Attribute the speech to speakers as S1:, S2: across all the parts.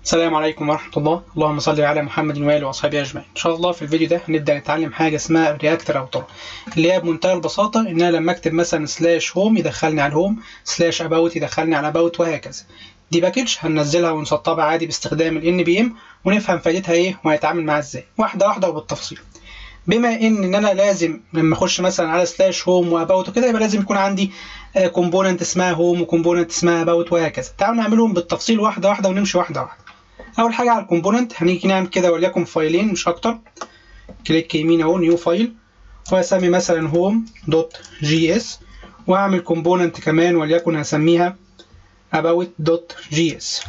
S1: السلام عليكم ورحمة الله اللهم صل على محمد وآله وأصحابه أجمعين إن شاء الله في الفيديو ده هنبدأ نتعلم حاجة اسمها رياكت راوتر اللي هي بمنتهى البساطة إن أنا لما أكتب مثلا سلاش هوم يدخلني على الهوم سلاش أباوت يدخلني على أباوت وهكذا دي باكج هننزلها ونسطبها عادي باستخدام ال NPM ونفهم فائدتها إيه وهيتعامل معاها إزاي واحدة واحدة وبالتفصيل بما ان ان انا لازم لما اخش مثلا على سلاش هوم واباوت وكده يبقى لازم يكون عندي كومبوننت اسمها هوم وكومبوننت اسمها اباوت وهكذا تعالوا نعملهم بالتفصيل واحده واحده ونمشي واحده واحده اول حاجه على الكومبوننت هنيجي نعمل كده وليكن فايلين مش اكتر كليك يمين اهو نيو فايل وهسمي مثلا هوم دوت جي اس واعمل كومبوننت كمان وليكن هسميها about دوت جي اس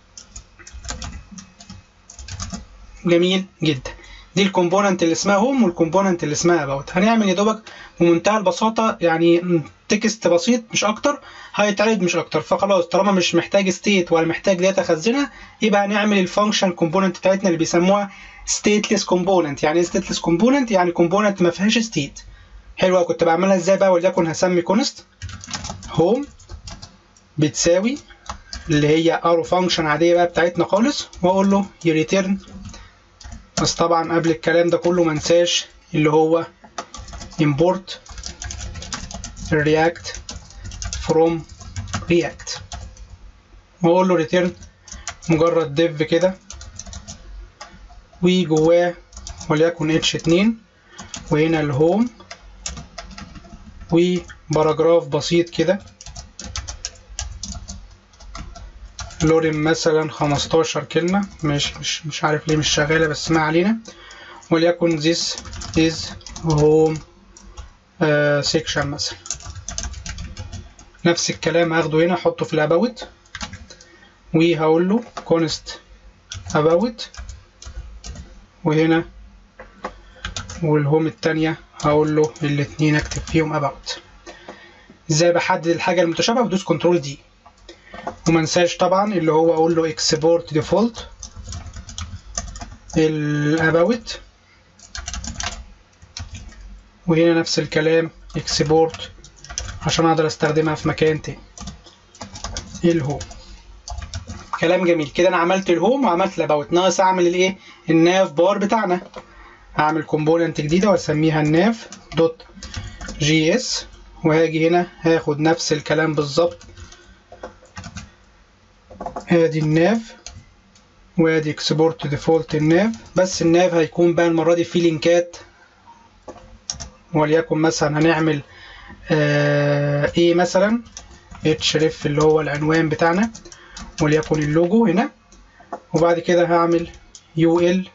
S1: جميل جدا دي الكومبوننت اللي اسمها هوم والكومبوننت اللي اسمها اباوت هنعمل يا دوبك بمنتهى البساطه يعني تكست بسيط مش اكتر هيتعرض مش اكتر فخلاص طالما مش محتاج ستيت ولا محتاج داتا اخزنها يبقى هنعمل الفانكشن كومبوننت بتاعتنا اللي بيسموها ستيتلess كومبوننت يعني ايه ستيتلess كومبوننت يعني كومبوننت ما فيهاش ستيت حلوه كنت بعملها ازاي بقى وليكن هسمي كونست هوم بتساوي اللي هي ارو فانكشن عاديه بقى بتاعتنا خالص واقول له يريتيرن بس طبعا قبل الكلام ده كله منساش اللي هو import react from react واقول له return مجرد div كده وجواه وليكن h2 وهنا الهوم وباراجراف بسيط كده لورين مثلا 15 كلمة ماشي مش مش عارف ليه مش شغالة بس ما علينا وليكن this is home uh, section مثلا نفس الكلام هاخده هنا احطه في الاباوت وهقول له const about وهنا والهوم التانية هقول له الاتنين اكتب فيهم about ازاي بحدد الحاجة المتشابهة بدوس كنترول دي ومنساش طبعا اللي هو اقول له export default الاباوت وهنا نفس الكلام export عشان اقدر استخدمها في مكان تاني الهوم كلام جميل كده انا عملت الهوم وعملت الاباوت ناقص اعمل الايه الناف بار بتاعنا هعمل كومبوننت جديده واسميها الناف دوت جي اس وهاجي هنا هاخد نفس الكلام بالظبط ادي الناف وادي اكسبورت ديفولت الناف بس الناف هيكون بقى المره دي فيه لينكات وليكن مثلا هنعمل آه ايه مثلا href اللي هو العنوان بتاعنا وليكن اللوجو هنا وبعد كده هعمل ul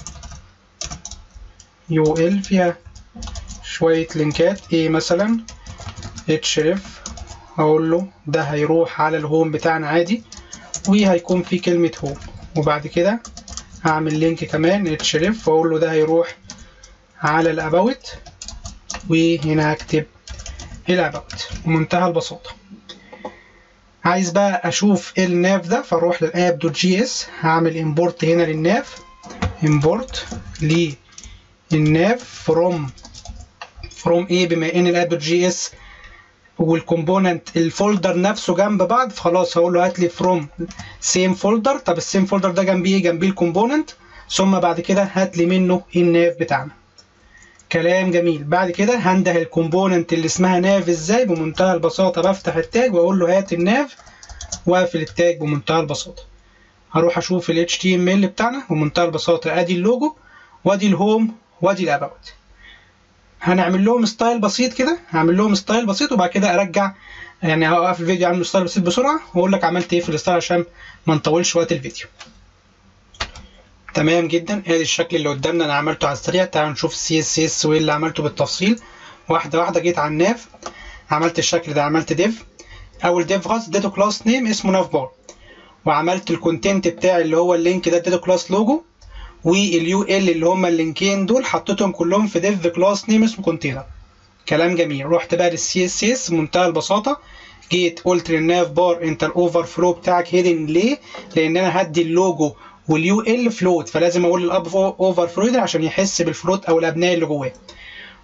S1: ul فيها شوية لينكات ايه مثلا href هقول له ده هيروح على الهوم بتاعنا عادي وهيكون في كلمة هوم وبعد كده هعمل لينك كمان href واقول له ده هيروح على الاباوت وهنا هكتب الاباوت بمنتهى البساطة عايز بقى اشوف الناف ده فاروح للاب دوت جي اس هعمل امبورت هنا للناف امبورت للناف فروم فروم ايه بما ان الاب دوت جي اس والكومبوننت الفولدر نفسه جنب بعض فخلاص هقول له هات لي فروم سيم فولدر طب السيم فولدر ده جنبيه ايه جنبيه الكومبوننت ثم بعد كده هات لي منه الناف بتاعنا كلام جميل بعد كده هنده الكومبوننت اللي اسمها ناف ازاي بمنتهى البساطه بفتح التاج واقول له هات الناف واقفل التاج بمنتهى البساطه هروح اشوف ال HTML بتاعنا بمنتهى البساطه ادي اللوجو وادي الهوم وادي الاباوت هنعمل لهم ستايل بسيط كده هعمل لهم ستايل بسيط وبعد كده ارجع يعني هوقف الفيديو اعمل ستايل بسيط بسرعه واقول لك عملت ايه في الستايل عشان ما نطولش وقت الفيديو تمام جدا ادي الشكل اللي قدامنا انا عملته على السريع تعالوا نشوف السي اس اس وايه اللي عملته بالتفصيل واحده واحده جيت على الناف عملت الشكل ده عملت ديف اول ديف خاص اديته كلاس نيم اسمه ناف بار وعملت الكونتنت بتاعي اللي هو اللينك ده اديته كلاس لوجو واليو ال اللي هما اللينكين دول حطيتهم كلهم في ديف كلاس نيم اسمه كونتينر كلام جميل رحت بقى للسي اس اس بمنتهى البساطه جيت قلت للناف بار انت الاوفر فلو بتاعك هيدن ليه لان انا هدي اللوجو واليو ال فلوت فلازم اقول للاب اوفر فلو عشان يحس بالفلوت او الابناء اللي جواه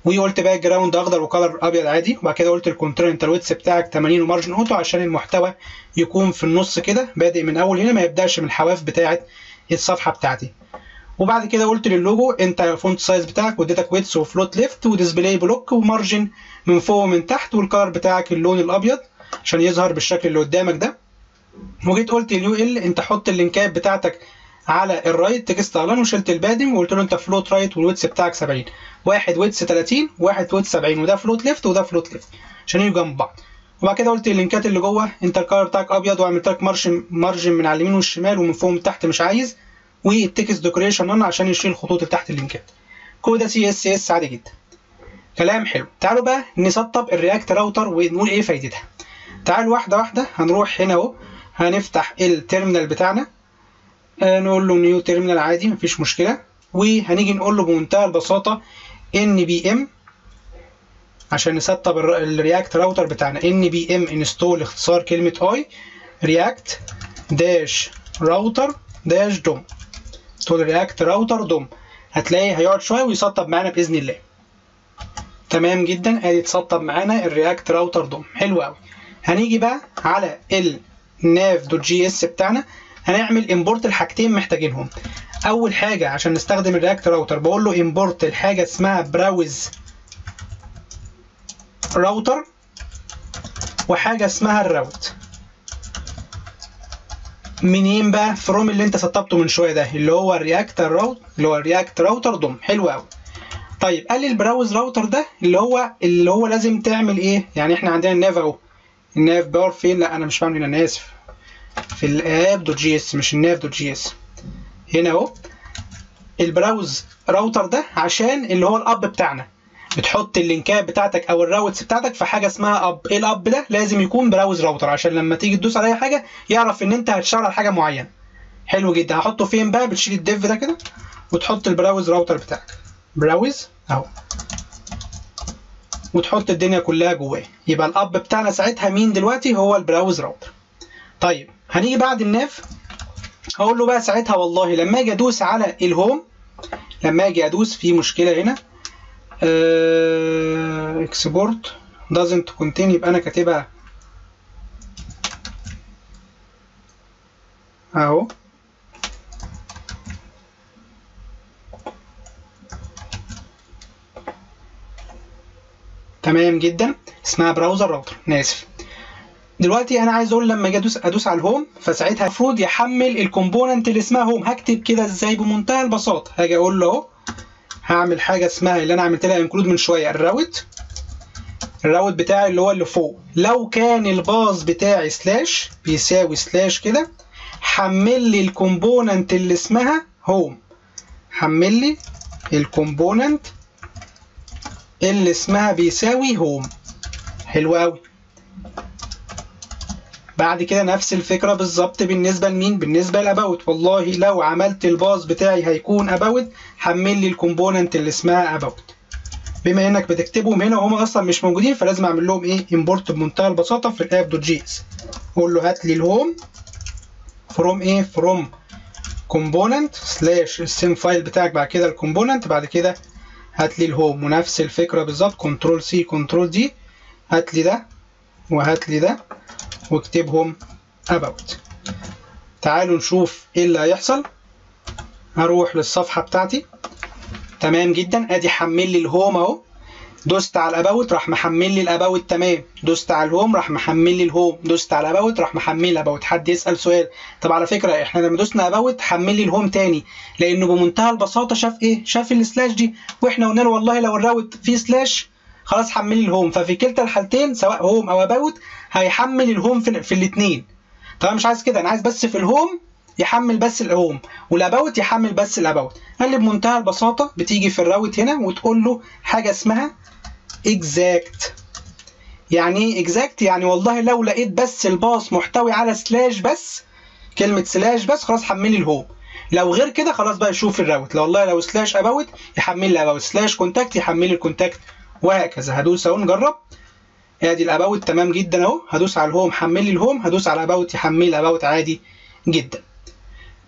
S1: وقلت باك جراوند اخضر وكلر ابيض عادي وبعد كده قلت الكنترول انت الويتس بتاعك 80 ومارجن اوتو عشان المحتوى يكون في النص كده بادئ من اول هنا ما يبداش من الحواف بتاعه الصفحه بتاعتي وبعد كده قلت للوجو انت الفونت سايز بتاعك واديتك ويتس وفلوت ليفت وديسبلاي بلوك ومارجن من فوق ومن تحت والكلر بتاعك اللون الابيض عشان يظهر بالشكل اللي قدامك ده وجيت قلت اليو ال انت حط اللينكات بتاعتك على الرايت تكست اعلان وشلت البادنج وقلت له انت فلوت رايت والويتس بتاعك 70 واحد ويتس 30 واحد ويتس 70 وده فلوت ليفت وده فلوت ليفت عشان يجوا جنب بعض وبعد كده قلت اللينكات اللي جوه انت الكلر بتاعك ابيض وعملت لك مارجن مارجن من على اليمين والشمال ومن فوق ومن تحت مش عايز والتكست ديكوريشن نون عشان يشيل الخطوط اللي تحت اللينكات كود سي اس اس عادي جدا كلام حلو تعالوا بقى نسطب الرياكت راوتر ونقول ايه فايدتها تعالوا واحده واحده هنروح هنا اهو هنفتح التيرمينال بتاعنا آه نقول له نيو تيرمينال عادي مفيش مشكله وهنيجي نقول له بمنتهى البساطه ان بي ام عشان نسطب الرياكت راوتر بتاعنا ان بي ام انستول اختصار كلمه اي رياكت داش راوتر داش دوم انستول رياكت راوتر دوم هتلاقي هيقعد شويه ويسطب معانا باذن الله تمام جدا ادي اتسطب معانا الرياكت راوتر دوم حلو قوي هنيجي بقى على الناف دوت جي اس بتاعنا هنعمل امبورت الحاجتين محتاجينهم اول حاجه عشان نستخدم الرياكت راوتر بقول له امبورت الحاجه اسمها براوز راوتر وحاجه اسمها الراوت منين بقى فروم اللي انت سطبته من شويه ده اللي هو الرياكت راوت اللي هو الرياكت راوتر دوم حلو قوي طيب قال لي البراوز راوتر ده اللي هو اللي هو لازم تعمل ايه يعني احنا عندنا الناف اهو الناف بار فين لا انا مش بعمل هنا انا اسف في الاب دوت جي اس مش الناف دوت جي اس هنا اهو البراوز راوتر ده عشان اللي هو الاب بتاعنا بتحط اللينكات بتاعتك او الراوتس بتاعتك في حاجه اسمها اب ايه الاب ده لازم يكون براوز راوتر عشان لما تيجي تدوس على اي حاجه يعرف ان انت هتشتغل على حاجه معينه حلو جدا هحطه فين بقى بتشيل الديف ده كده وتحط البراوز راوتر بتاعك براوز اهو وتحط الدنيا كلها جواه يبقى الاب بتاعنا ساعتها مين دلوقتي هو البراوز راوتر طيب هنيجي بعد الناف هقول له بقى ساعتها والله لما اجي ادوس على الهوم لما اجي ادوس في مشكله هنا اكسبورت doesn't contain يبقى انا كاتبها اهو تمام جدا اسمها براوزر راوتر انا اسف دلوقتي انا عايز اقول لما اجي ادوس ادوس على الهوم فساعتها المفروض يحمل الكومبوننت اللي اسمها هوم هكتب كده ازاي بمنتهى البساطه هاجي اقول له اهو هعمل حاجه اسمها اللي انا عملت لها انكلود من شويه الراوت الراوت بتاعي اللي هو اللي فوق لو كان الباص بتاعي سلاش بيساوي سلاش كده حمل لي الكومبوننت اللي اسمها هوم حمل لي الكومبوننت اللي اسمها بيساوي هوم حلو قوي بعد كده نفس الفكره بالظبط بالنسبه لمين بالنسبه لاباوت والله لو عملت الباص بتاعي هيكون اباوت حمل لي الكومبوننت اللي اسمها اباوت بما انك بتكتبهم هنا وهم اصلا مش موجودين فلازم اعمل لهم ايه امبورت بمنتهى البساطه في الاب دوت جي اس اقول له هات لي الهوم فروم ايه فروم كومبوننت سلاش السيم فايل بتاعك بعد كده الكومبوننت بعد كده هات لي الهوم ونفس الفكره بالظبط كنترول سي كنترول دي هات لي ده وهات لي ده واكتبهم about تعالوا نشوف ايه اللي هيحصل هروح للصفحه بتاعتي تمام جدا ادي حمل لي الهوم اهو دوست على الاباوت راح محمل لي الاباوت تمام دوست على الهوم راح محمل لي الهوم دوست على الاباوت راح محمل لي الاباوت حد يسال سؤال طب على فكره احنا لما دوسنا اباوت حمل لي الهوم تاني لانه بمنتهى البساطه شاف ايه شاف السلاش دي واحنا قلنا له والله لو الراوت فيه سلاش خلاص حمل لي الهوم ففي كلتا الحالتين سواء هوم او اباوت هيحمل الهوم في, في الاثنين طبعا مش عايز كده انا عايز بس في الهوم يحمل بس الهوم والاباوت يحمل بس الاباوت قال لي بمنتهى البساطه بتيجي في الراوت هنا وتقول له حاجه اسمها exact يعني ايه exact يعني والله لو لقيت بس الباص محتوي على سلاش بس كلمه سلاش بس خلاص حمل لي الهوم لو غير كده خلاص بقى يشوف الراوت لو والله لو سلاش اباوت يحمل لي اباوت سلاش كونتاكت يحمل لي الكونتاكت وهكذا هدوس اهو نجرب ادي الاباوت تمام جدا اهو هدوس على الهوم حمل لي الهوم هدوس على الاباوت يحمل لي الاباوت عادي جدا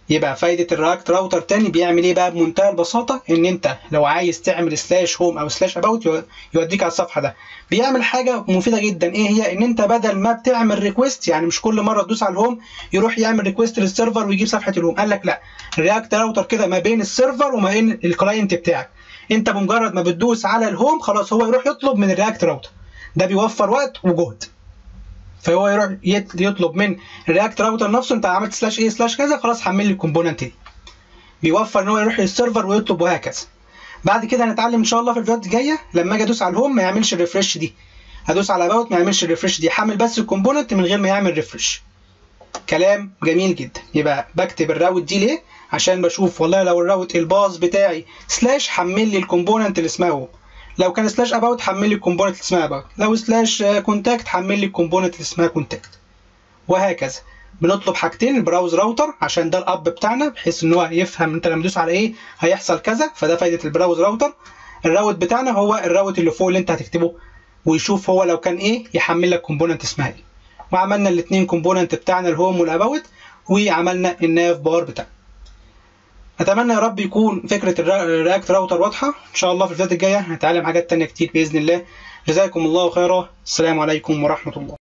S1: يبقى فايدة الرياكت راوتر تاني بيعمل ايه بقى بمنتهى البساطة ان انت لو عايز تعمل سلاش هوم او سلاش اباوت يوديك على الصفحة ده بيعمل حاجة مفيدة جدا ايه هي ان انت بدل ما بتعمل ريكويست يعني مش كل مرة تدوس على الهوم يروح يعمل ريكويست للسيرفر ويجيب صفحة الهوم قال لك لا الرياكت راوتر كده ما بين السيرفر وما بين الكلاينت بتاعك انت بمجرد ما بتدوس على الهوم خلاص هو يروح يطلب من الرياكت راوتر ده بيوفر وقت وجهد فهو يروح يطلب من الرياكت راوتر نفسه انت عملت سلاش ايه سلاش كذا خلاص حمل لي الكومبوننت دي بيوفر ان هو يروح للسيرفر ويطلب وهكذا بعد كده هنتعلم ان شاء الله في الفيديوهات الجايه لما اجي ادوس على الهوم ما يعملش الريفرش دي هدوس على اباوت ما يعملش الريفرش دي حمل بس الكومبوننت من غير ما يعمل ريفرش كلام جميل جدا يبقى بكتب الراوت دي ليه عشان بشوف والله لو الراوت الباص بتاعي سلاش حمل لي الكومبوننت اللي اسمها هوم لو كان سلاش اباوت حمل لي الكومبوننت اللي اسمها اباوت لو سلاش كونتاكت حمل لي الكومبوننت اللي اسمها كونتاكت وهكذا بنطلب حاجتين البراوز راوتر عشان ده الاب بتاعنا بحيث ان هو يفهم انت لما تدوس على ايه هيحصل كذا فده فايده البراوز راوتر الراوت بتاعنا هو الراوت اللي فوق اللي انت هتكتبه ويشوف هو لو كان ايه يحمل لك كومبوننت اسمها ايه وعملنا الاثنين كومبوننت بتاعنا الهوم والاباوت وعملنا الناف بار بتاعنا اتمنى يا رب يكون فكره الرياكت راوتر واضحه ان شاء الله في الفيديوهات الجايه هنتعلم حاجات تانية كتير باذن الله جزاكم الله خيرا السلام عليكم ورحمه الله